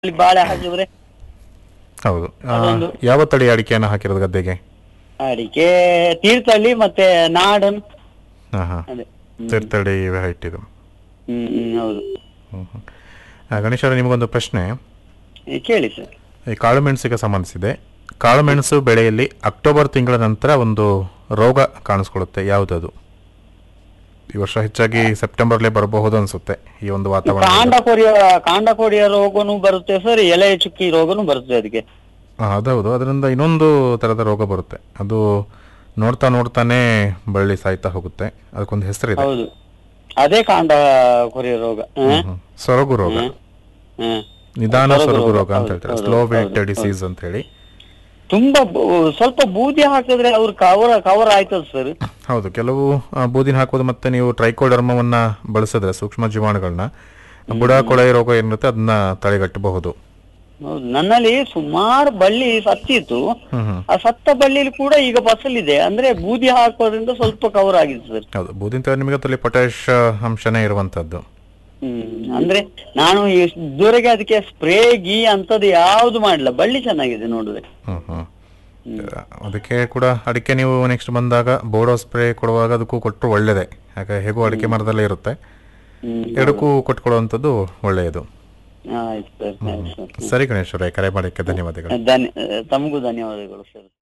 ಅಲ್ಲಿ ಬಾಳೆ ಹಾಕಿದ್ರೆ ಹೌದು ಆ, ಅದೊಂದು. ಯಾವ ತಳಿ ಅಡಿಕೆಯನ್ನು ಹಾಕಿರೋದು ಗದ್ದೆಗೆ ಅಡಿಕೆ ತೀರ್ಥಹಳ್ಳಿ ಮತ್ತೆ ನಾಡನ್ ಹಾ ಹಾ ಅದೇ ಹ್ಮ್. ತೀರ್ಥಹಳ್ಳಿ ಹೈಟ್ ಇದು ಹ್ಮ್ ಹ್ಮ್ ಹೌದು ಹ್ಮ್ ಹ್ಮ್. ಆ, ಗಣೇಶ್ ಅವರೇ ನಿಮಗೊಂದು ಪ್ರಶ್ನೆ ಏ, ಕೇಳಿ ಸರ್ ಈ ಕಾಳುಮೆಣಸಿಗೆ ಸಂಬಂಧಿಸಿದೆ ಕಾಳುಮೆಣಸು ಬೆಳೆಯಲ್ಲಿ ಅಕ್ಟೋಬರ್ ತಿಂಗಳ ನಂತರ ಒಂದು ರೋಗ ಕಾಣಿಸ್ಕೊಳ್ಳುತ್ತೆ ಯಾವುದದು ಈ ವರ್ಷ ಹೆಚ್ಚಾಗಿ ಸೆಪ್ಟೆಂಬರ್ಲೇ ಬರಬಹುದು ಅನ್ಸುತ್ತೆ ಈ ಒಂದು ವಾತಾವರಣ ಕಾಂಡ ಕೊರಿಯ ಕಾಂಡ ಕೊರಿಯ ರೋಗನು ಬರುತ್ತೆ ಸರ್ ಎಲೆ ಚುಕ್ಕಿ ರೋಗನು ಬರುತ್ತೆ ಅದಕ್ಕೆ ಅದೌದು ಅದರಿಂದ ಇನ್ನೊಂದು ತರದ ರೋಗ ಬರುತ್ತೆ ಅದು ನೋಡ್ತಾ ನೋಡ್ತಾನೆ ಬಳ್ಳಿ ಸಾಯ್ತಾ ಹೋಗುತ್ತೆ ಅದಕ್ಕೊಂದು ಹೆಸರಿದೆ ಹೌದು ಅದೇ ಕಾಂಡ ಕೊರಿಯ ರೋಗ ಹ? ಹ್ಮ್. ಸೊರಗು ರೋಗ ಹ? ಹ. ನಿಧಾನ ಸೊರಗು ಸೊರಗು ರೋಗ, ರೋಗ ಅಂತ ಹೌದು, ಹೇಳ್ತಾರೆ ಹೌದು, ಸ್ಲೋ ಹೌದು, ವೇಟ್ ಹೌದು. ಡಿಸೀಸ್ ಅಂತ ಹೇಳಿ ತುಂಬಾ ಬು- ಸ್ವಲ್ಪ ಬೂದಿ ಹಾಕಿದ್ರೆ ಅವ್ರು ಕವರ್ ಕವರ್ ಆಯ್ತದ ಸರ್ ಹೌದು ಕೆಲವು ಆ, ಬೂದಿನ ಹಾಕೋದು ಮತ್ತೆ ನೀವು ಟ್ರೈಕೋಡರ್ಮವನ್ನ ಬಳಸಿದ್ರೆ ಸೂಕ್ಷ್ಮ ಜೀವಾಣುಗಳನ್ನ ಬುಡ ಕೊಳೆ ರೋಗ ಏನಿರುತ್ತೆ ಅದನ್ನ ತಡೆಗಟ್ಟಬಹುದು ಹೌದು ನನ್ನಲ್ಲಿ ಸುಮಾರು ಬಳ್ಳಿ ಸತ್ತಿತ್ತು ಹ್ಮ್ ಹ್ಮ್ ಆ ಸತ್ತ ಬಳ್ಳಿಲಿ ಕೂಡ ಈಗ ಫಸಲಿದೆ ಅಂದ್ರೆ ಬೂದಿ ಹಾಕೋದ್ರಿಂದ ಸ್ವಲ್ಪ ಕವರ್ ಆಗಿದೆ ಸರ್ ಹೌದು ಬೂದಿನ ತಳಿ ನಿಮಗೆ ಅದರಲ್ಲಿ ಪೊಟ್ಯಾಶ್ ಅಂಶನೇ ಇರುವಂತದ್ದು ಹ್ಮ್ ಅಂದ್ರೆ ನಾನು ಇದುವರೆಗೆ ಅದಕ್ಕೆ ಸ್ಪ್ರೇ ಗೀ ಅಂತದ್ದು ಯಾವ್ದು ಮಾಡಿಲ್ಲ ಬಳ್ಳಿ ಚೆನ್ನಾಗಿದೆ ನೋಡಿದ್ರೆ ಹ್ಮ್ ಹ್ಮ್ ಅದಕ್ಕೆ ಕೂಡ ಅಡಿಕೆ ನೀವು ನೆಕ್ಸ್ಟ್ ಬಂದಾಗ ಬೋಡೋ ಸ್ಪ್ರೇ ಕೊಡುವಾಗ ಅದಕ್ಕೂ ಕೊಟ್ಟರು ಒಳ್ಳೇದೇ ಯಾಕೆ ಹೇಗೂ ಅಡಿಕೆ ಮರದಲ್ಲೇ ಇರುತ್ತೆ ಹ್ಮ್ ಎರಡಕ್ಕೂ ಕೊಟ್ಕೊಳ್ಳುವಂಥದ್ದು ಒಳ್ಳೆಯದು ಆಯ್ತು ಸರ್ ಆಯ್ತು ಸರ್ ಸರಿ ಗಣೇಶ್ ಅವರೇ ಕರೆ ಮಾಡೋಕ್ಕೆ ಧನ್ಯವಾದಗಳು ಧನ್ಯ ತಮಗೂ ಧನ್ಯವಾದಗಳು ಸರ್